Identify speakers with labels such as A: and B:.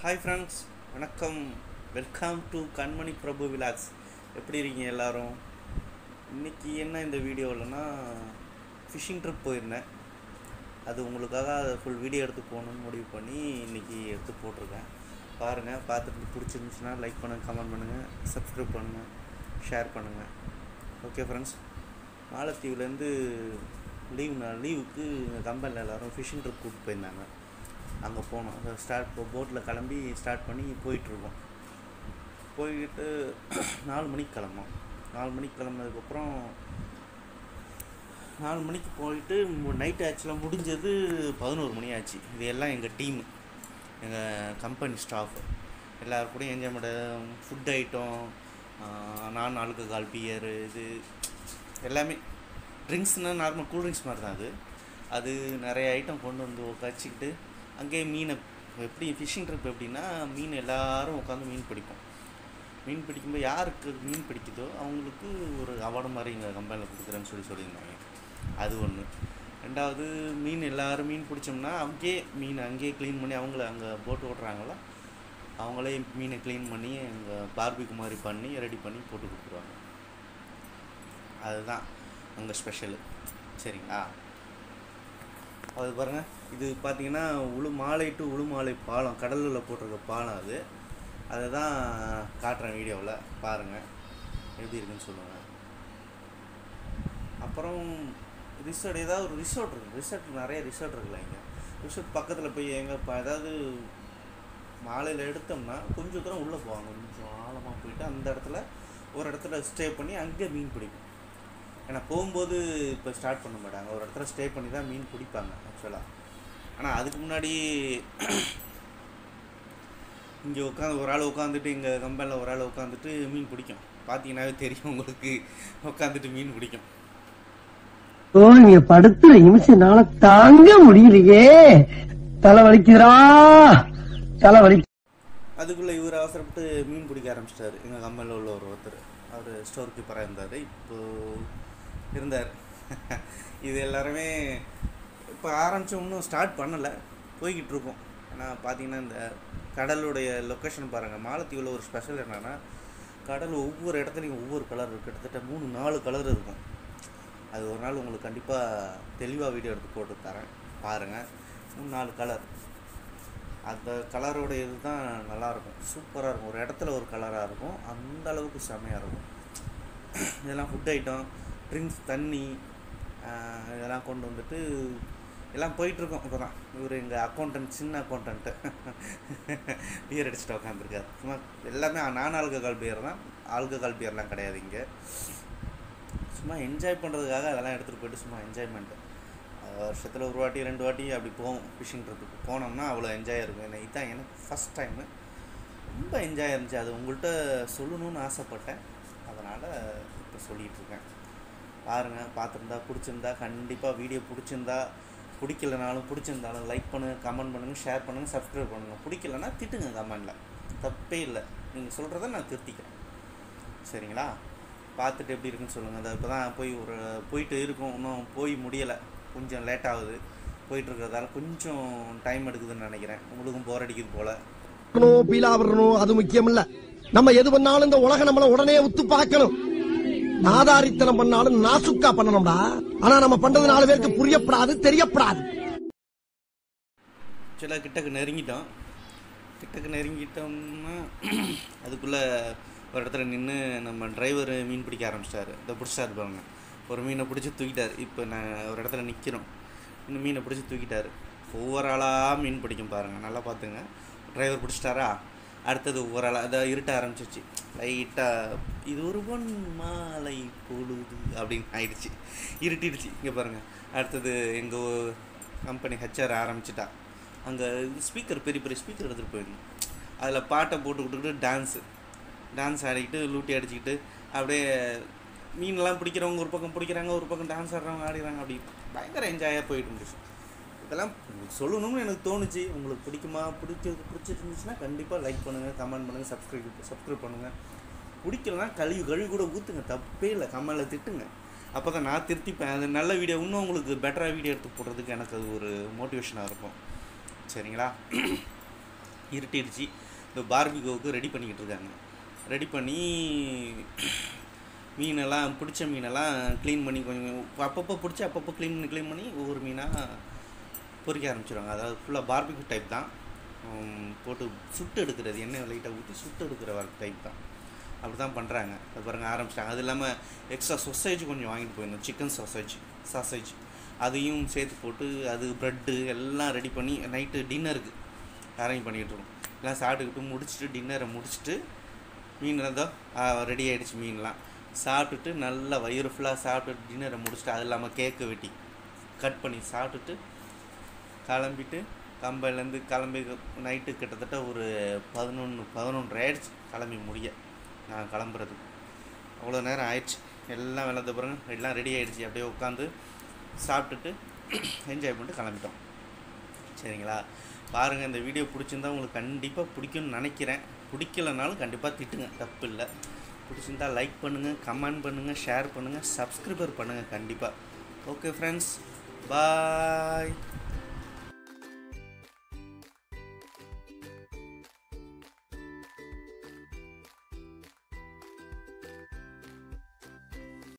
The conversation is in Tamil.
A: ஹாய் ஃப்ரெண்ட்ஸ் வணக்கம் welcome to Kanmani Prabhu vlogs எப்படி இருக்கீங்க எல்லாரும் இன்னைக்கு என்ன இந்த வீடியோவில்னா ஃபிஷிங் ட்ரிப் போயிருந்தேன் அது உங்களுக்காக ஃபுல் வீடியோ எடுத்து போகணுன்னு முடிவு பண்ணி இன்னைக்கு எடுத்து போட்டிருக்கேன் பாருங்கள் பார்த்துட்டு பிடிச்சிருந்துச்சுன்னா லைக் பண்ணுங்கள் கமெண்ட் பண்ணுங்கள் சப்ஸ்கிரைப் பண்ணுங்கள் ஷேர் பண்ணுங்கள் ஓகே ஃப்ரெண்ட்ஸ் மாலத்தீவுலேருந்து லீவ் லீவுக்கு கம்பெனியில் எல்லோரும் ஃபிஷிங் ட்ரிப் கூப்பிட்டு போயிருந்தாங்க அங்கே போனோம் ஸ்டார்ட் இப்போ போட்டில் கிளம்பி ஸ்டார்ட் பண்ணி போயிட்டுருக்கோம் போய்கிட்டு நாலு மணிக்கு கிளம்புனோம் நாலு மணிக்கு கிளம்புனதுக்கப்புறம் நாலு மணிக்கு போயிட்டு நைட் ஆக்சுவலாக முடிஞ்சது பதினோரு மணி ஆச்சு இது எல்லாம் எங்கள் டீம் எங்கள் கம்பெனி ஸ்டாஃப் எல்லாரு கூடயும் என்ஜாய்மெண்ட் ஃபுட் ஐட்டம் நான் ஆல்கஹால் பியர் இது எல்லாமே ட்ரிங்க்ஸ்னால் நார்மல் கூல் ட்ரிங்க்ஸ் மாதிரி தான் அது அது நிறைய ஐட்டம் கொண்டு வந்து வச்சுக்கிட்டு அங்கேயே மீனை எப்படி ஃபிஷிங் ட்ரிப் எப்படின்னா மீன் எல்லாரும் உட்காந்து மீன் பிடிப்போம் மீன் பிடிக்கும்போது யாருக்கு மீன் பிடிக்குதோ அவங்களுக்கு ஒரு அவார்டு மாதிரி எங்கள் கம்பெனியில் கொடுக்குறேன்னு சொல்லி சொல்லியிருந்தாங்க அது ஒன்று ரெண்டாவது மீன் எல்லோரும் மீன் பிடிச்சோம்னா அங்கேயே மீன் அங்கேயே க்ளீன் பண்ணி அவங்கள அங்கே போட்டு ஓட்டுறாங்களோ அவங்களே மீனை க்ளீன் பண்ணி எங்கள் பார்பிக்கு மாதிரி பண்ணி ரெடி பண்ணி போட்டு கொடுத்துருவாங்க அதுதான் அங்கே ஸ்பெஷலு சரிங்களா அது பாருங்கள் இது பார்த்தீங்கன்னா உளு மாலை டு உளுமாலை பாலம் கடலில் போட்டிருக்க பாலம் அது அதை தான் காட்டுறேன் வீடியோவில் பாருங்கள் எப்படி இருக்குன்னு சொல்லுங்கள் அப்புறம் ரிசார்ட் ஏதாவது ஒரு ரிசார்ட் இருக்குது ரிசார்ட் நிறைய ரிசார்ட் இருக்குல்ல இங்கே ரிசார்ட் பக்கத்தில் போய் எங்கே இப்போ ஏதாவது மாலையில் எடுத்தோம்னா கொஞ்சம் தூரம் உள்ளே போவாங்க கொஞ்சம் ஆழமாக போயிட்டு அந்த இடத்துல ஒரு இடத்துல ஸ்டே பண்ணி அங்கே மீன் பிடிக்கும் ஏன்னா போகும்போது இப்போ ஸ்டார்ட் பண்ண மாட்டாங்க ஒரு இடத்துல ஸ்டே பண்ணி தான் மீன் பிடிப்பாங்க ஆக்சுவலாக ஆனால் அதுக்கு முன்னாடி இங்கே உட்காந்து ஒரு ஆள் உட்காந்துட்டு இங்கே கம்பெனியில் ஒரு ஆள் உட்காந்துட்டு மீன் பிடிக்கும் பார்த்தீங்கன்னாவே தெரியும் உங்களுக்கு உட்காந்துட்டு மீன் பிடிக்கும்
B: ஓ நீங்க படுத்துற நிமிஷம்னால தாங்க முடியலையே தலை வலிக்குதுடா தலை வலி
A: அதுக்குள்ளே இவர் அவசரப்பட்டு மீன் பிடிக்க ஆரம்பிச்சிட்டாரு எங்கள் கம்பெனியில் உள்ள ஒரு ஒருத்தர் அவர் ஸ்டோர் கீப்பராக இருந்தார் இப்போ இருந்தார் இது எல்லாருமே இப்போ ஆரம்பித்த இன்னும் ஸ்டார்ட் பண்ணலை போய்கிட்டு இருக்கோம் ஏன்னா பார்த்தீங்கன்னா இந்த கடலுடைய லொக்கேஷன் பாருங்கள் மாலத்தீவில் ஒரு ஸ்பெஷல் என்னென்னா கடல் ஒவ்வொரு இடத்துலையும் ஒவ்வொரு கலர் இருக்குது கிட்டத்தட்ட மூணு நாலு கலர் இருக்கும் அது ஒரு நாள் உங்களுக்கு கண்டிப்பாக தெளிவாக வீடியோ எடுத்து போட்டு தரேன் பாருங்கள் மூணு நாலு கலர் அந்த கலரோட இது தான் நல்லாயிருக்கும் சூப்பராக இருக்கும் ஒரு இடத்துல ஒரு கலராக இருக்கும் அந்த அளவுக்கு செமையாக இருக்கும் இதெல்லாம் ஃபுட் ஐட்டம் ட்ரிங்க்ஸ் தண்ணி இதெல்லாம் கொண்டு வந்துட்டு எல்லாம் போயிட்டுருக்கோம் இப்போ தான் இவர் எங்கள் அக்கௌண்டன்ட் சின்ன அக்கௌண்டன்ட்டு பியர் அடிச்சுட்டு உட்காந்துருக்காரு சும்மா எல்லாமே நான் ஆல்கஹால் பியர் தான் ஆல்கஹால் பியர்லாம் கிடையாது இங்கே சும்மா என்ஜாய் பண்ணுறதுக்காக அதெல்லாம் எடுத்துகிட்டு போயிட்டு சும்மா என்ஜாய்மெண்ட்டு வருஷத்தில் ஒரு வாட்டி ரெண்டு வாட்டி அப்படி போவோம் ஃபிஷிங் ட்ரிப்புக்கு போனோம்னா அவ்வளோ என்ஜாய் இருக்கும் ஏன்னா இதுதான் எனக்கு ஃபஸ்ட் டைமு ரொம்ப என்ஜாய் இருந்துச்சு அது உங்கள்கிட்ட சொல்லணும்னு ஆசைப்பட்டேன் அதனால் இப்போ சொல்லிகிட்ருக்கேன் பாருங்கள் பார்த்துருந்தா பிடிச்சிருந்தா கண்டிப்பாக வீடியோ பிடிச்சிருந்தா பிடிக்கலனாலும் பிடிச்சிருந்தாலும் லைக் பண்ணுங்கள் கமெண்ட் பண்ணுங்கள் ஷேர் பண்ணுங்கள் சப்ஸ்கிரைப் பண்ணுங்கள் பிடிக்கலன்னா திட்டுங்க கமெண்டில் தப்பே இல்லை நீங்கள் சொல்கிறத நான் திருத்திக்கிறேன் சரிங்களா பார்த்துட்டு எப்படி இருக்குன்னு சொல்லுங்கள் அதை இப்போ தான் போய் ஒரு போயிட்டு இருக்கும் இன்னும் போய் முடியலை கொஞ்சம் லேட் ஆகுது போயிட்டு இருக்கிறதால கொஞ்சம் டைம் எடுக்குதுன்னு நினைக்கிறேன் உங்களுக்கும் போர் அடிக்குது போல்
C: பீலா வரணும் அது முக்கியம் இல்ல நம்ம எது பண்ணாலும் இந்த உலக நம்மள உடனே உத்து பார்க்கணும் நாதாரித்தனம் பண்ணாலும் நாசுக்கா பண்ணணும்டா ஆனா நம்ம பண்றது நாலு பேருக்கு புரியப்படாது தெரியப்படாது
A: சில கிட்டக்கு நெருங்கிட்டோம் கிட்டக்கு நெருங்கிட்டோம்னா அதுக்குள்ளே ஒரு இடத்துல நின்று நம்ம டிரைவர் மீன் பிடிக்க ஆரம்பிச்சிட்டாரு இதை பிடிச்சாரு பாருங்க ஒரு மீனை பிடிச்சி தூக்கிட்டார் இப்போ நான் ஒரு இடத்துல நிற்கிறோம் இன்னும் மீனை பிடிச்சி தூக்கிட்டார் ஒவ்வொரு ஆளாக மீன் பிடிக்கும் பாருங்கள் நல்லா பார்த்துங்க டிரைவர் பிடிச்சிட்டாரா அடுத்தது ஒவ்வொரு ஆளாக அதை இருட்ட ஆரம்பிச்சிச்சு லைட்டாக இது ஒரு பொன் மாலை பொழுது அப்படின்னு ஆயிடுச்சு இருட்டிடுச்சு இங்கே பாருங்கள் அடுத்தது எங்கள் கம்பெனி ஹெச்ஆர் ஆரம்பிச்சிட்டா அங்கே ஸ்பீக்கர் பெரிய பெரிய ஸ்பீக்கர் எடுத்துகிட்டு போயிடணும் அதில் பாட்டை போட்டு விட்டுக்கிட்டு டான்ஸு டான்ஸ் ஆடிக்கிட்டு லூட்டி அடிச்சுக்கிட்டு அப்படியே மீன்லாம் பிடிக்கிறவங்க ஒரு பக்கம் பிடிக்கிறாங்க ஒரு பக்கம் டான்ஸ் ஆடுறவங்க ஆடிறாங்க அப்படி பயங்கர என்ஜாயாக போயிட்டு இருந்துச்சு இதெல்லாம் சொல்லணும்னு எனக்கு தோணுச்சு உங்களுக்கு பிடிக்குமா பிடிக்கிறது பிடிச்சிருந்துச்சுன்னா கண்டிப்பாக லைக் பண்ணுங்கள் கமெண்ட் பண்ணுங்கள் சப்ஸ்கிரைப் சப்ஸ்கிரைப் பண்ணுங்கள் பிடிக்கலனா கழுவி கழுவி கூட ஊற்றுங்க தப்பே இல்லை கமெண்டில் திட்டுங்க அப்போ தான் நான் திருத்திப்பேன் அது நல்ல வீடியோ இன்னும் உங்களுக்கு பெட்டராக வீடியோ எடுத்து போடுறதுக்கு எனக்கு அது ஒரு மோட்டிவேஷனாக இருக்கும் சரிங்களா இருட்டிடுச்சு இந்த பார்பிகோவுக்கு ரெடி பண்ணிக்கிட்டு இருக்காங்க ரெடி பண்ணி மீனெல்லாம் பிடிச்ச மீனெல்லாம் க்ளீன் பண்ணி கொஞ்சம் அப்பப்போ பிடிச்சி அப்பப்போ க்ளீன் பண்ணி க்ளீன் பண்ணி ஒவ்வொரு மீனாக பொரிக்க ஆரம்பிச்சிடுவாங்க அதாவது ஃபுல்லாக பார்பிக்யூ டைப் தான் உம், போட்டு சுட்டு எடுக்கிறது எண்ணெய் லைட்டாக ஊற்றி சுட்டு எடுக்கிற ஒர்க் டைப் தான் அப்படி தான் பண்ணுறாங்க அது பாருங்க ஆரம்பிச்சிட்டாங்க அது இல்லாமல் எக்ஸ்ட்ரா சொசேஜ் கொஞ்சம் வாங்கிட்டு போயிருந்தோம் சிக்கன் சொசேஜ் சாசேஜ் அதையும் சேர்த்து போட்டு அது ப்ரெட்டு எல்லாம் ரெடி பண்ணி நைட்டு டின்னருக்கு அரேஞ்ச் பண்ணிகிட்டு இருக்கோம் எல்லாம் சாப்பிட்டுக்கிட்டு முடிச்சுட்டு டின்னரை முடிச்சுட்டு மீன் தான் ரெடி ஆகிடுச்சு மீன்லாம் சாப்பிட்டுட்டு நல்லா வயிறு ஃபுல்லாக சாப்பிட்டுட்டு டின்னரை முடிச்சுட்டு அது இல்லாமல் கேக்கு வெட்டி கட் பண்ணி சாப்பிட்டுட்டு கிளம்பிட்டு கம்பையிலேருந்து கிளம்பி நைட்டு கிட்டத்தட்ட ஒரு பதினொன்று பதினொன்று ஆயிடுச்சு கிளம்பி முடிய நான் கிளம்புறது அவ்வளோ நேரம் ஆயிடுச்சு எல்லாம் விளந்த பிறகு எல்லாம் ரெடி ஆயிடுச்சு அப்படியே உட்காந்து சாப்பிட்டுட்டு என்ஜாய் பண்ணிட்டு கிளம்பிட்டோம் சரிங்களா பாருங்கள் இந்த வீடியோ பிடிச்சிருந்தா உங்களுக்கு கண்டிப்பாக பிடிக்கும்னு நினைக்கிறேன் பிடிக்கலனாலும் கண்டிப்பாக திட்டுங்க தப்பு இல்லை பிடிச்சிருந்தா லைக் பண்ணுங்கள் கமெண்ட் பண்ணுங்கள் ஷேர் பண்ணுங்கள் சப்ஸ்கிரைபர் பண்ணுங்கள் கண்டிப்பாக ஓகே ஃப்ரெண்ட்ஸ் பாய்